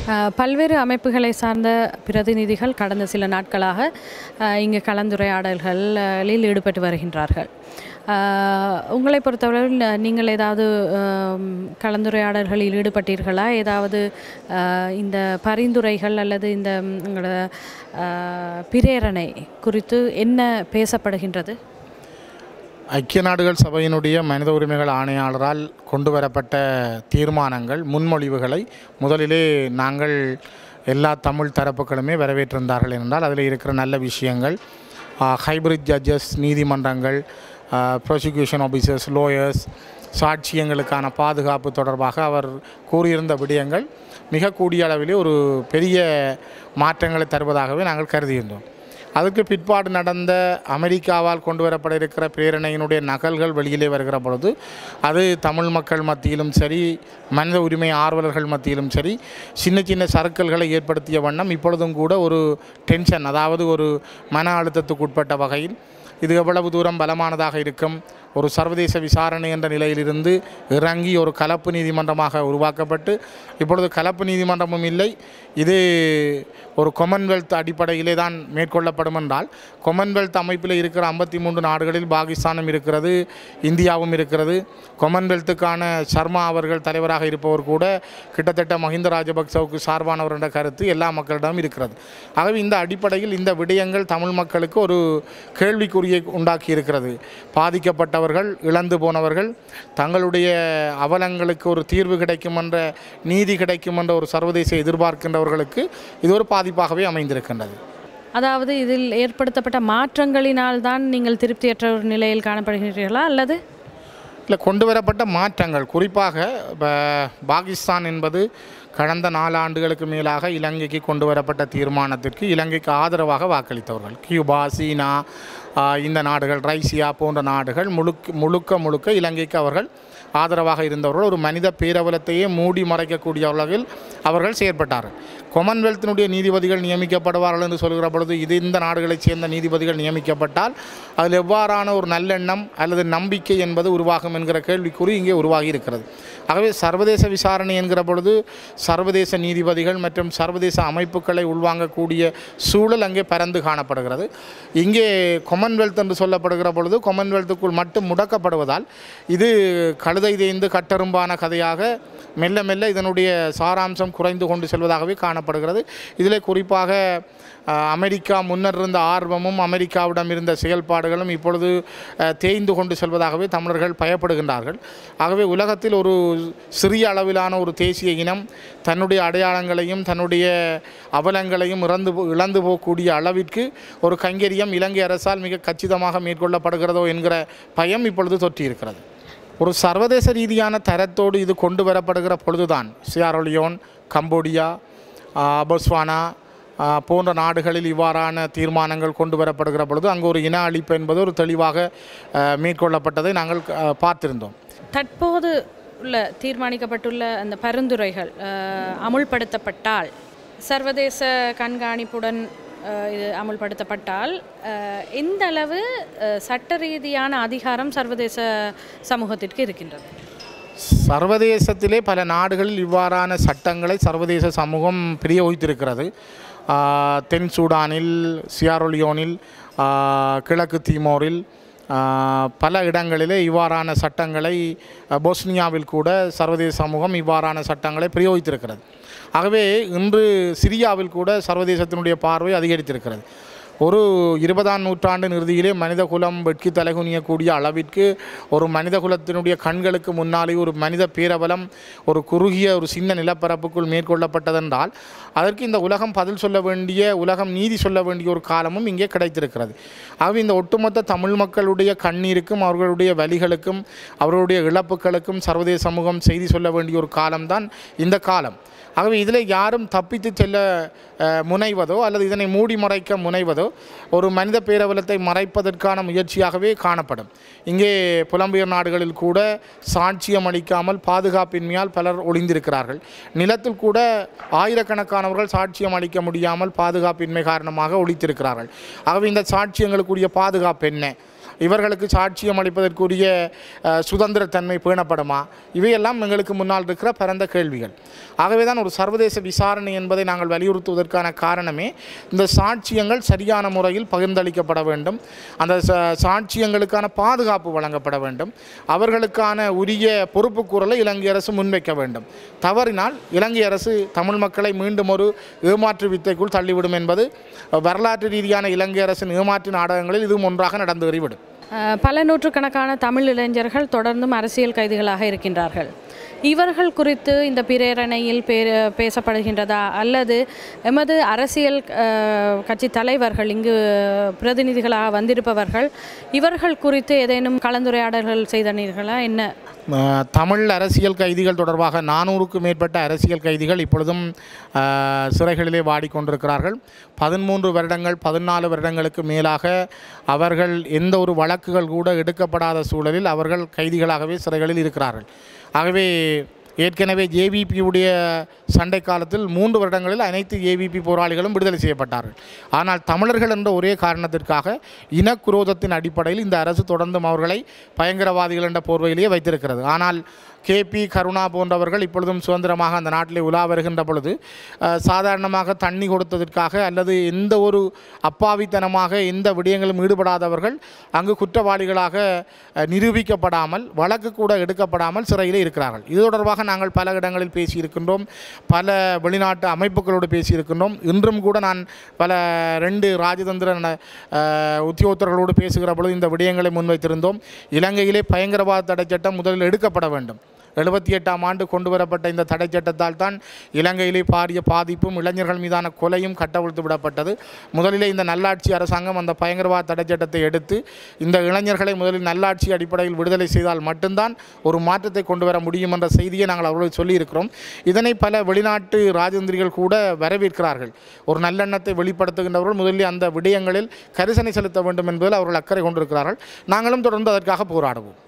அஹ், பல்வேறு அமைப்புகளை சார்ந்த பிரதிநிதிகள் கடந்த சில நாட்களாக அஹ், இங்கு கலந்துரையாடல்களில் ஈடுபட்டு வருகின்றார்கள் அஹ், உங்களை பொறுத்தவரையில் அஹ், நீங்கள் ஏதாவது அம், கலந்துரையாடல்களில் ஈடுபட்டீர்களா ஏதாவது அஹ், இந்த பரிந்துரைகள் அல்லது இந்த ம், உங்களோட அஹ், பிரேரணை குறித்து என்ன பேசப்படுகின்றது ஐக்கிய நாடுகள் சபையினுடைய மனித உரிமைகள் ஆணையாளரால் கொண்டு வரப்பட்ட தீர்மானங்கள் முன்மொழிவுகளை முதலிலே நாங்கள் எல்லா தமிழ் தரப்புகளுமே வரவேற்றிருந்தார்கள் என்றால் அதில் இருக்கிற நல்ல விஷயங்கள் ஹைபிரிட் ஜட்ஜஸ் நீதிமன்றங்கள் ப்ராசிக்யூஷன் ஆஃபீஸர்ஸ் லோயர்ஸ் சாட்சியங்களுக்கான பாதுகாப்பு தொடர்பாக அவர் கூறியிருந்த விடயங்கள் மிக கூடிய அளவிலே ஒரு பெரிய மாற்றங்களை தருவதாகவே நாங்கள் கருதியிருந்தோம் அதுக்கு பிற்பாடு நடந்த அமெரிக்காவால் கொண்டு வரப்பட இருக்கிற பிரேரணையினுடைய நகல்கள் வெளியிலே வருகிற பொழுது அது தமிழ் மக்கள் மத்தியிலும் சரி மனித உரிமை ஆர்வலர்கள் மத்தியிலும் சரி சின்ன சின்ன சறுக்கல்களை ஏற்படுத்திய வண்ணம் இப்பொழுதும் கூட ஒரு டென்ஷன் அதாவது ஒரு மன அழுத்தத்துக்கு உட்பட்ட வகையில் இது எவ்வளவு தூரம் பலமானதாக இருக்கும் ஒரு சர்வதேச விசாரணை என்ற நிலையிலிருந்து இறங்கி ஒரு கலப்பு நீதிமன்றமாக உருவாக்கப்பட்டு இப்பொழுது கலப்பு நீதிமன்றமும் இல்லை இது ஒரு கொமன்வெல்த் அடிப்படையிலே தான் மேற்கொள்ளப்படும் என்றால் கொமன்வெல்த் அமைப்பில் இருக்கிற ஐம்பத்தி மூன்று நாடுகளில் பாகிஸ்தானும் இருக்கிறது இந்தியாவும் இருக்கிறது கொமன்வெல்த்துக்கான சர்மா அவர்கள் தலைவராக இருப்பவர் கூட கிட்டத்தட்ட மஹிந்த ராஜபக்சவுக்கு சார்பானவர் என்ற கருத்து எல்லா மக்களிடமும் இருக்கிறது ஆகவே இந்த அடிப்படையில் இந்த விடயங்கள் தமிழ் மக்களுக்கு ஒரு கேள்விக்குறியை உண்டாக்கி இருக்கிறது பாதிக்கப்பட்டவர்கள் இழந்து போனவர்கள் தங்களுடைய அவலங்களுக்கு ஒரு தீர்வு கிடைக்கும் என்ற நீதி கிடைக்கும் என்ற ஒரு சர்வதேச எதிர்பார்க்கின்றவர்களுக்கு இது ஒரு பாதிப்பாகவே அமைந்திருக்கின்றது அதாவது இதில் ஏற்படுத்தப்பட்ட மாற்றங்களினால் தான் நீங்கள் திருப்தியற்ற ஒரு நிலையில் காணப்படுகிறீர்களா அல்லது இல்லை கொண்டு வரப்பட்ட மாற்றங்கள் குறிப்பாக ப- பாகிஸ்தான் என்பது கடந்த நாலு ஆண்டுகளுக்கு மேலாக இலங்கைக்கு கொண்டு வரப்பட்ட தீர்மானத்திற்கு இலங்கைக்கு ஆதரவாக வாக்களித்தவர்கள் கியூபா சீனா ஆ, இந்த நாடுகள் ரைசியா போன்ற நாடுகள் முழுக்க முழுக்க முழுக்க இலங்கைக்கு அவர்கள் ஆதரவாக இருந்தவர்கள் ஒரு மனித பேரவலத்தையே மூடி மறைக்கக்கூடிய அளவில் அவர்கள் செயற்பட்டார்கள் கொமன்வெல்த்தினுடைய நீதிபதிகள் நியமிக்கப்படுவார்கள் என்று சொல்கிற பொழுது இது இந்த நாடுகளைச் சேர்ந்த நீதிபதிகள் நியமிக்கப்பட்டால் அதில் எவ்வாறான ஒரு நல்லெண்ணம் அல்லது நம்பிக்கை என்பது உருவாகும் என்கிற கேள்விக்குறி இங்கே உருவாகி இருக்கிறது ஆகவே சர்வதேச விசாரணை என்கிற பொழுது சர்வதேச நீதிபதிகள் மற்றும் சர்வதேச அமைப்புகளை உள்வாங்கக்கூடிய சூழல் அங்கே பரந்து காணப்படுகிறது இங்கே கொமன்வெல்த் என்று சொல்லப்படுகிற பொழுது கொமன்வெல்த்துக்குள் மட்டும் முடக்கப்படுவதால் இது கழுதை தேய்ந்து கட்டெரும்பான கதையாக மெல்ல மெல்ல இதனுடைய சாராம்சம் குறைந்து கொண்டு செல்வதாகவே காணப்படுகிறது இதில் குறிப்பாக அஹ், அமெரிக்கா முன்னர் இருந்த ஆர்வமும் அமெரிக்காவிடம் இருந்த செயல்பாடுகளும் இப்பொழுது அஹ், தேய்ந்து கொண்டு செல்வதாகவே தமிழர்கள் பயப்படுகின்றார்கள் ஆகவே உலகத்தில் ஒரு சிறிய அளவிலான ஒரு தேசிய இனம் தன்னுடைய அடையாளங்களையும் தன்னுடைய அவலங்களையும் இறந்து போ- இழந்து போகக்கூடிய அளவிற்கு ஒரு கைங்கரியம் இலங்கை அரசால் மிக கச்சிதமாக மேற்கொள்ளப்படுகிறதோ என்கிற பயம் இப்பொழுது தொற்றியிருக்கிறது ஒரு சர்வதேச ரீதியான தரத்தோடு இது கொண்டு வரப்படுகிற பொழுதுதான் சியாரோலியோன் கம்போடியா ஆ, பொஸ்வானா ஆ, போன்ற நாடுகளில் இவ்வாறான தீர்மானங்கள் கொண்டு வரப்படுகிற பொழுது அங்கு ஒரு இன அழிப்பு என்பது ஒரு தெளிவாக ஆ, மேற்கொள்ளப்பட்டதை நாங்கள் ஆ, பார்த்திருந்தோம் தற்போது உள்ள தீர்மானிக்கப்பட்டுள்ள அந்த பரிந்துரைகள் அஹ், அமுல்படுத்தப்பட்டால் சர்வதேச கண்காணிப்புடன் அஹ், இது அமுல்படுத்தப்பட்டால் அஹ், எந்த அளவு அஹ், சட்ட ரீதியான அதிகாரம் சர்வதேச சமூகத்திற்கு இருக்கின்றது சர்வதேசத்திலே பல நாடுகளில் இவ்வாறான சட்டங்களை சர்வதேச சமூகம் பிரயோகித்திருக்கிறது ஆ, தென் சூடானில் சியாரோலியோனில் ஆ, கிழக்கு தீமோரில் ஆ, பல இடங்களிலே இவ்வாறான சட்டங்களை அ, போஸ்னியாவில் கூட சர்வதேச சமூகம் இவ்வாறான சட்டங்களை பிரயோகித்திருக்கிறது ஆகவே இன்று சிரியாவில் கூட சர்வதேசத்தினுடைய பார்வை அதிகரித்திருக்கிறது ஒரு இருபதாம் நூற்றாண்டு இறுதியிலே மனித குலம் வெட்கி தலைகுனியக்கூடிய அளவிற்கு ஒரு மனித குலத்தினுடைய கண்களுக்கு முன்னாலே ஒரு மனித பேரபலம் ஒரு குறுகிய ஒரு சின்ன நிலப்பரப்புக்குள் மேற்கொள்ளப்பட்டதென்றால் அதற்கு இந்த உலகம் பதில் சொல்ல வேண்டிய உலகம் நீதி சொல்ல வேண்டிய ஒரு காலமும் இங்கே கிடைத்திருக்கிறது ஆகவே இந்த ஒட்டுமொத்த தமிழ் மக்களுடைய கண்ணீருக்கும் அவர்களுடைய வலிகளுக்கும் அவர்களுடைய இழப்புகளுக்கும் சர்வதேச சமூகம் செய்தி சொல்ல வேண்டிய ஒரு காலம்தான் இந்த காலம் ஆகவே இதில் யாரும் தப்பித்து செல்ல அஹ், முனைவதோ அல்லது இதனை மூடி மறைக்க முனைவதோ ஒரு மனித பேரவலத்தை மறைப்பதற்கான முயற்சியாகவே காணப்படும் இங்கே புலம்பெயர் நாடுகளில் கூட சாட்சியம் அளிக்காமல் பாதுகாப்பின்மையால் பலர் ஒளிந்திருக்கிறார்கள் நிலத்தில் கூட ஆயிரக்கணக்கானவர்கள் சாட்சியம் அளிக்க முடியாமல் பாதுகாப்பின்மை காரணமாக ஒழித்திருக்கிறார்கள் ஆகவே இந்த சாட்சியங்களுக்குரிய பாதுகாப்பு என்ன இவர்களுக்கு சாட்சியம் அளிப்பதற்குரிய அஹ், சுதந்திரத்தன்மை பேணப்படுமா இவையெல்லாம் எங்களுக்கு முன்னால் இருக்கிற பரந்த கேள்விகள் ஆகவே தான் ஒரு சர்வதேச விசாரணை என்பதை நாங்கள் வலியுறுத்துவதற்கான காரணமே இந்த சாட்சியங்கள் சரியான முறையில் பகிர்ந்தளிக்கப்பட வேண்டும் அந்த ச- சாட்சியங்களுக்கான பாதுகாப்பு வழங்கப்பட வேண்டும் அவர்களுக்கான உரிய பொறுப்புக்கூறலை இலங்கை அரசு முன்வைக்க வேண்டும் தவறினால் இலங்கை அரசு தமிழ் மக்களை மீண்டும் ஒரு ஏமாற்று வித்தைக்குள் தள்ளிவிடும் என்பது அஹ், வரலாற்று ரீதியான இலங்கை அரசின் ஏமாற்று நாடகங்களில் இதுவும் ஒன்றாக நடந்து வருவிடும் அஹ், பல நூற்றுக்கணக்கான தமிழ் இளைஞர்கள் தொடர்ந்தும் அரசியல் கைதிகளாக இருக்கின்றார்கள் இவர்கள் குறித்து இந்த பிரேரணையில் பே பேசப்படுகின்றதா அல்லது எமது அரசியல் அஹ், கட்சி தலைவர்கள் இங்கு பிரதிநிதிகளாக வந்திருப்பவர்கள் இவர்கள் குறித்து ஏதேனும் கலந்துரையாடல்கள் செய்தனீர்களா என்ன அஹ், தமிழ் அரசியல் கைதிகள் தொடர்பாக நானூறுக்கும் மேற்பட்ட அரசியல் கைதிகள் இப்பொழுதும் அஹ், சிறைகளிலே வாடிக்கொண்டிருக்கிறார்கள் பதிமூன்று வருடங்கள் பதினாலு வருடங்களுக்கு மேலாக அவர்கள் எந்த ஒரு வழக்குகள் கூட எடுக்கப்படாத சூழலில் அவர்கள் கைதிகளாகவே சிறைகளில் இருக்கிறார்கள் ஆகவே ஏற்கனவே ஜேவிபியுடைய சண்டை காலத்தில் மூன்று வருடங்களில் அனைத்து ஏவிபி போராளிகளும் விடுதலை செய்யப்பட்டார்கள் ஆனால் தமிழர்கள் என்ற ஒரே காரணத்திற்காக இனக்குரோதத்தின் அடிப்படையில் இந்த அரசு தொடர்ந்தும் அவர்களை பயங்கரவாதிகள் என்ற போர்வையிலேயே வைத்திருக்கிறது ஆனால் கேபி கருணா போன்றவர்கள் இப்பொழுதும் சுதந்திரமாக அந்த நாட்டிலே உலா வருகின்ற பொழுது அஹ், சாதாரணமாக தண்ணி கொடுத்ததற்காக அல்லது எந்த ஒரு அப்பாவித்தனமாக எந்த விடயங்களும் ஈடுபடாதவர்கள் அங்கு குற்றவாளிகளாக அஹ், நிரூபிக்கப்படாமல் வழக்கு கூட எடுக்கப்படாமல் சிறையிலே இருக்கிறார்கள் இது தொடர்பாக நாங்கள் பல இடங்களில் பேசியிருக்கின்றோம் பல வெளிநாட்டு அமைப்புகளோடு பேசியிருக்கின்றோம் இன்றும் கூட நான் பல ரெண்டு ராஜதந்திர ந- அஹ், உத்தியோகத்தர்களோடு பேசுகிற பொழுது இந்த விடயங்களை முன்வைத்திருந்தோம் இலங்கையிலே பயங்கரவாத தடை சட்டம் முதலில் எடுக்கப்பட வேண்டும் எழுபத்தி எட்டாம் ஆண்டு கொண்டு வரப்பட்ட இந்த தடை சட்டத்தால் தான் இலங்கையிலே பாரிய பாதிப்பும் இளைஞர்கள் மீதான கொலையும் கட்டவிழ்த்து விடப்பட்டது முதலிலே இந்த நல்லாட்சி அரசாங்கம் அந்த பயங்கரவாத தடை சட்டத்தை எடுத்து இந்த இளைஞர்களை முதலில் நல்லாட்சி அடிப்படையில் விடுதலை செய்தால் மட்டும்தான் ஒரு மாற்றத்தை கொண்டு வர முடியும் என்ற செய்தியை நாங்கள் அவர்களுக்கு சொல்லியிருக்கிறோம் இதனை பல வெளிநாட்டு ராஜேந்திரிகள் கூட வரவேற்கிறார்கள் ஒரு நல்லெண்ணத்தை வெளிப்படுத்துகின்றவர்கள் முதலில் அந்த விடயங்களில் கரிசனை செலுத்த வேண்டும் என்பதில் அவர்கள் அக்கறை கொண்டிருக்கிறார்கள் நாங்களும் தொடர்ந்து அதற்காக போராடுவோம்